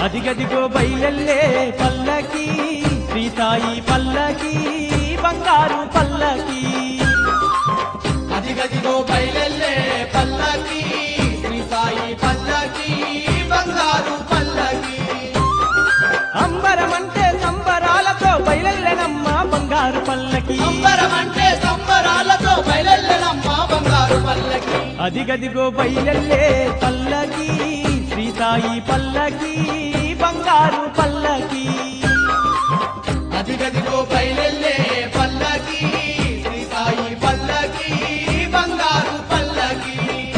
అదిగదిగో బయలెల్లే పల్లకి శ్రీసాయి పల్లకి బంగారు పల్లకి అదిగదిగో బయలెల్లే పల్లకి శ్రీ సాయి పల్లకి బంగారు పల్లకి అంబరమంటే సంబరాలతో బయలెల్లెనమ్మ బంగారు పల్లకి సంబరమంటే సంబరాలతో బయలెల్లెనమ్మ బంగారు పల్లకి అదిగదిగో బయలెల్లే పల్లకి శ్రీసాయి పల్లకి బంగారు పల్లకి అదిగదిగో బయలెల్లే పల్లకి శ్రీ సాయి పల్లకి బంగారు పల్లకి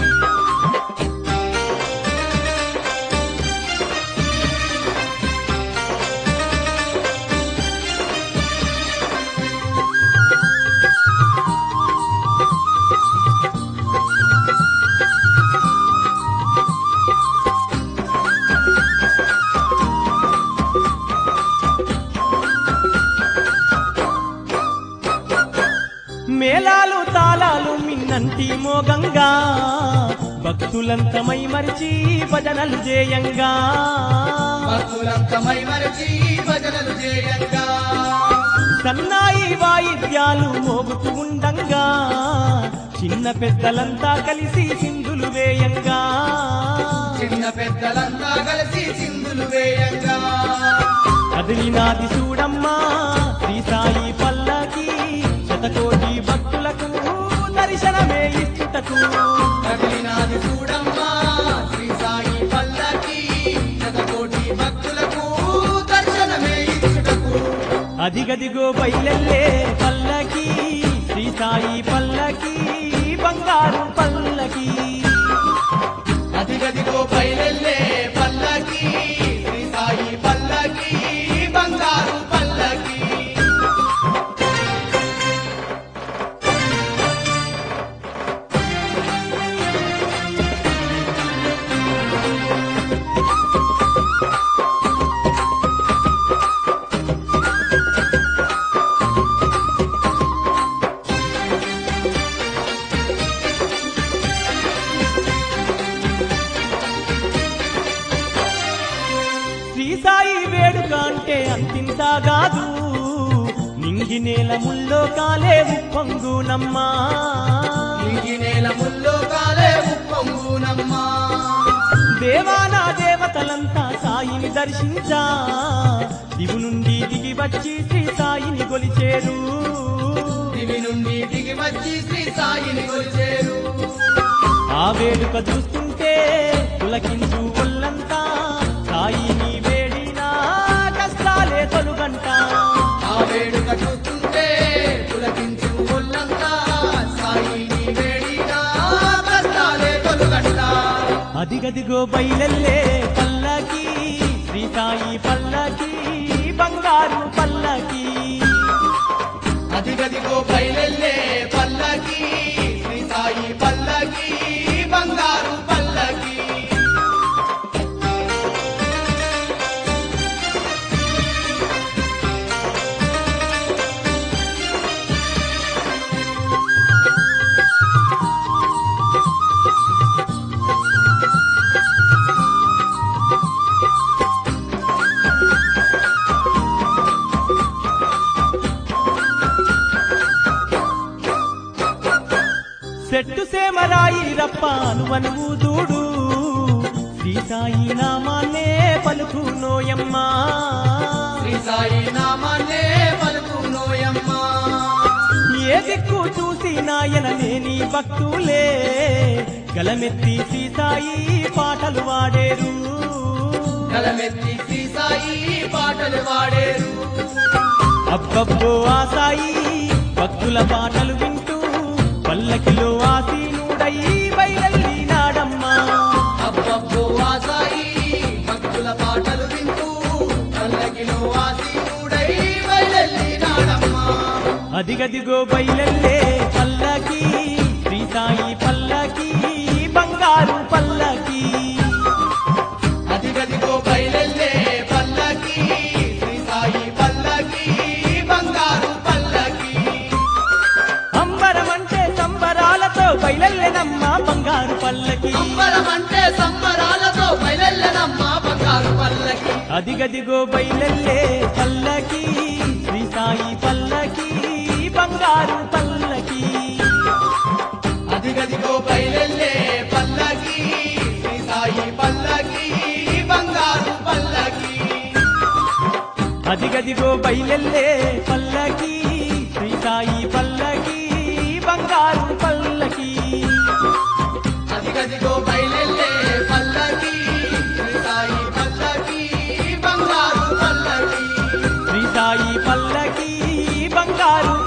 మేళాలు తాళాలు మిన్నంటి మోగంగా భక్తులంతమై మరిచి భజనలు చేయంగా భక్తులంతమై మరచి భజనలు చేయంగా సన్నాయి వాయిద్యాలు మోగుతూ ఉండంగా చిన్న పెద్దలంతా కలిసి సింధులు వేయంగా చిన్న పెద్దలంతా కలిసి సింధులు వేయంగా కదిలినాది చూడమ్మా శ్రీసాయి పల్లకి శతకోటి భక్తులకు దర్శనమే ఇచ్చుటకు కదిలినాది చూడమ్మా శ్రీ సాయి పల్లకి శతకోటి భక్తులకు దర్శనమే ఇచ్చుటకు అదిగదిగో బయలెల్లే పల్లకి శ్రీసాయి పల్లకి బంగారు పల్లకి అదిగదిగో బయలెల్లే పల్లకి శ్రీ సాయి పల్లకి బంగారు పల్లకి శ్రీసాయి వేడుక అంటే అంతింతా కాదు నింగి నేల ముల్లో కాలే ఉప్పొంగునమ్మా ఇంగి నేల ముల్లో కాలే ఉప్పొంగునమ్మా దేవానా దేవతలంతా సాయిని దర్శించా దివు నుండి దిగి వచ్చి శ్రీ సాయిని గొలిచేరు దివి నుండి దిగి వచ్చి శ్రీ సాయిని కొలిచేరు ఆ వేడుక చూస్తుంటే పులకించు ఒళ్ళంతా సాయిని వేడినా కష్టాలే తొలుగంట ఆ వేడుక చూస్తుంటే పులకించు ఒళ్ళంతా సాయిని వేడిగా కష్టాలే తొలుగంట అదిగదిగో బయలెల్లే పల్లకి శ్రీ సాయి పల్లకి బంగారు పల్లకి అదిగదిగో బయలెల్లే పల్లకి శ్రీ సాయి పల్లకి బంగారు పల్లకి చెట్టు సేమరాయి రప్పాను అనువు దూడు శ్రీ సాయి నామాన్నే పలుకు నోయమ్మా శ్రీ సాయి నామాన్నే పలుకు నోయమ్మా ఏ దిక్కు చూసి నాయన లేని భక్తులే గలమెత్తి శ్రీ సాయి పాటలు వాడేరు గలమెత్తి శ్రీ సాయి పాటలు వాడేరు అబ్బబ్బో ఆ సాయి భక్తుల పాటలు వింటూ పల్లకిలో ఆసీనుడై బయలెల్లినాడమ్మా అబ్బబ్బో ఆ సాయి భక్తుల పాటలు వింటూ పల్లకిలో ఆసీనుడై బయలెల్లినాడమ్మా అదిగదిగో బయలెల్లే పల్లకి శ్రీ సాయి పల్లకి బంగారు పల్లకి అదిగదిగో బయలెల్లే పల్లకి శ్రీ సాయి పల్లకి బంగారు పల్లకి అంబరమంటే సంబరాలతో బయలెల్లెనమ్మ బంగారు పల్లకి సంబరమంటే సంబరాలతో బయలెల్లనమ్మ బంగారు పల్లకి అదిగదిగో బయలల్లే పల్లకి శ్రీ సాయి పల్లకి బంగారు పల్లకి అదిగదిగో బయలెల్లే పల్లకి శ్రీ సాయి పల్లకి బంగారు పల్లకి అదిగదిగో బయలల్లే పల్లకి శ్రీ సాయి పల్లకి బంగారు పల్లకి అదిగదిగో బయలెల్లే పల్లకి శ్రీ సాయి పల్లకి బంగారు పల్లకి శ్రీ సాయి పల్లకి బంగారు